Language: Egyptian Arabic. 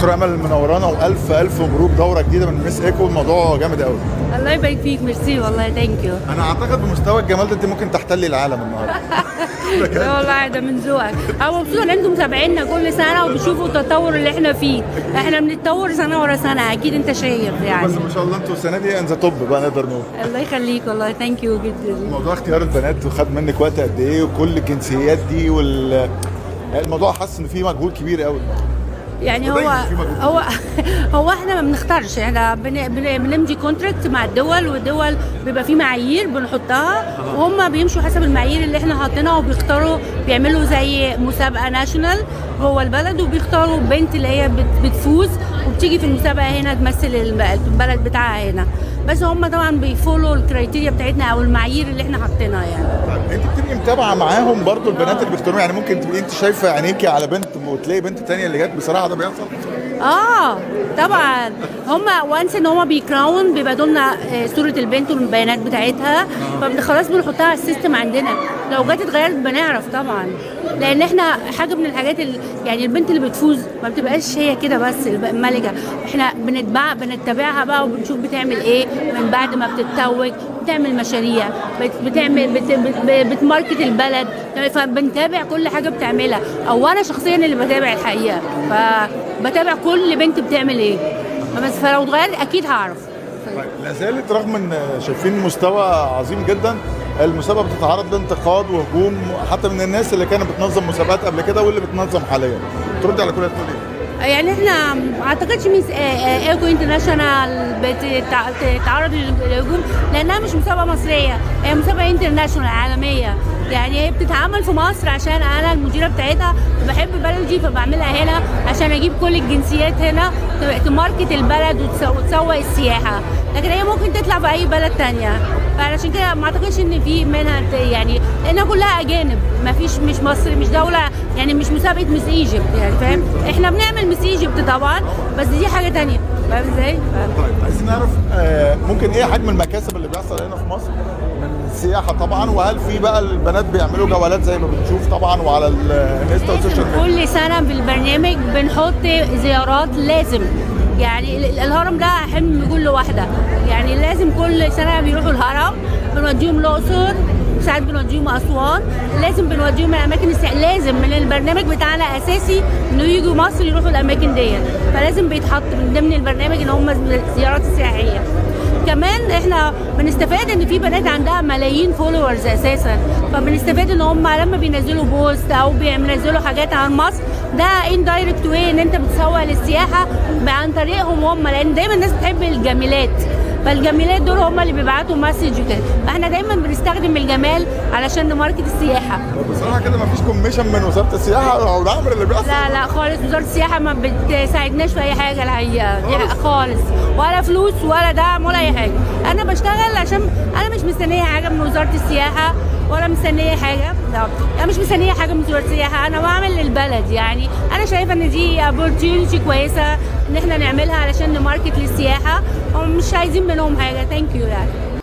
دكتور امل منورانا والف الف مبروك دوره جديده من ميس ايكو الموضوع جامد قوي الله يبارك فيك ميرسي والله ثانك يو انا اعتقد بمستوى الجمال ده انت ممكن تحتلي العالم النهارده لا والله ده من ذوقك انا مبسوطه ان انتم متابعينا كل سنه وبتشوفوا التطور اللي احنا فيه احنا بنتطور سنه ورا سنه اكيد انت شايف يعني بس ما شاء الله انتوا السنه دي ان ذا توب بقى نقدر نقول الله يخليك والله ثانك يو جدا موضوع اختيار البنات وخد منك وقت قد ايه وكل الجنسيات دي وال الموضوع حاسس ان فيه مجهود كبير قوي يعني هو ودايماً في مجهود. هو هو احنا ما بنختارش احنا بن- بن- بنمضي كونتراكت مع الدول والدول بيبقى في معايير بنحطها وهم بيمشوا حسب المعايير اللي احنا حاطينها وبيختاروا بيعملوا زي مسابقه ناشونال جوه البلد وبيختاروا بنت اللي هي بت- بتفوز وبتيجي في المسابقه هنا تمثل الب- البلد بتاعها هنا بس هم طبعا بيفولوا الكرايتيريا بتاعتنا او المعايير اللي احنا حاطينها يعني طيب انت بتبقي متابعه معاهم برضو البنات اللي بيختاروا يعني ممكن تبقي انت شايفه عينيكي على بنت وتلاقي بنت تانية اللي جت بصراحه ده بيحصل اه طبعا هم وانس ان هم بيكراون بيبقى لنا آه، صوره البنت والبيانات بتاعتها فخلاص بنحطها على السيستم عندنا لو جت اتغيرت بنعرف طبعا لان احنا حاجه من الحاجات اللي يعني البنت اللي بتفوز ما بتبقاش هي كده بس الب- الملكه احنا بنتبع بنتبعها بقى وبنشوف بتعمل ايه من بعد ما بتتوج بتعمل مشاريع بت- بتعمل بت بت بتماركت البلد فبنتابع كل حاجه بتعملها او انا شخصيا اللي بتابع الحقيقه فبتابع كل بنت بتعمل ايه بس فلو اتغير اكيد هعرف طيب لا زالت رغم ان شايفين مستوى عظيم جدا المسابقه بتتعرض لانتقاد وهجوم حتى من الناس اللي كانت بتنظم مسابقات قبل كده واللي بتنظم حاليا ترد على كل ده تقول ايه؟ يعني احنا ما اعتقدش ميس ايكو انترناشونال بتتعرض للهجوم لانها مش مسابقه مصريه هي مسابقه انترناشونال عالميه يعني هي بتتعمل في مصر عشان انا المديره بتاعتها بحب بلدي فبعملها هنا عشان اجيب كل الجنسيات هنا تماركت البلد وتسو- وتسوق السياحه لكن هي ممكن تطلع في اي بلد تانية فعشان كده ما اعتقدش ان في منها ت- يعني لانها كلها اجانب ما فيش مش مصر مش دوله يعني مش مسابقه مس ايجيبت يعني فاهم احنا بنعمل مس ايجيبت طبعا بس دي حاجه تانية فاهم ازاي؟ ف- طيب عايزين نعرف آه، ممكن ايه حجم المكاسب اللي بيحصل هنا في مصر من السياحه طبعا وهل في بقى البنات بيعملوا جولات زي ما بنشوف طبعا وعلى ال- الانستا والسوشيال ميديا كل سنه في البرنامج بنحط زيارات لازم يعني ال- الهرم ده حلم كل واحده يعني لازم كل سنه بيروحوا الهرم بنوديهم الاقصر ساعات بنوديهم اسوان لازم بنوديهم الاماكن السياح لازم من البرنامج بتاعنا اساسي انه يجوا مصر يروحوا الاماكن ديت فلازم بيتحط من ضمن البرنامج ان هم الزيارات السياحيه كمان احنا بنستفاد ان في بنات عندها ملايين فولورز اساسا فبنستفاد ان هم لما بينزلوا بوست او بينزلوا حاجات عن مصر ده اندايركت واي ان انت بتسوق للسياحه عن طريقهم هم لان دايما الناس بتحب الجميلات فالجميلات دول هم اللي بيبعتوا مسج وكده فاحنا دايما بنستخدم الجمال علشان نماركت السياحه بصراحه كده مفيش كوميشن من وزاره السياحه او العمل اللي بيحصل لا لا خالص وزاره السياحه ما بتساعدناش في اي حاجه الحقيقه دي خالص. خالص ولا فلوس ولا دعم ولا اي حاجه انا بشتغل عشان انا مش مستنيه حاجه من وزاره السياحه ولا مستنيه حاجه لا انا مش مستنيه حاجه من وزاره السياحه انا بعمل للبلد يعني انا شايفه ان دي opportunity كويسه ان احنا نعملها علشان نماركت للسياحه ومش عايزين منهم حاجه ثانك يو يعني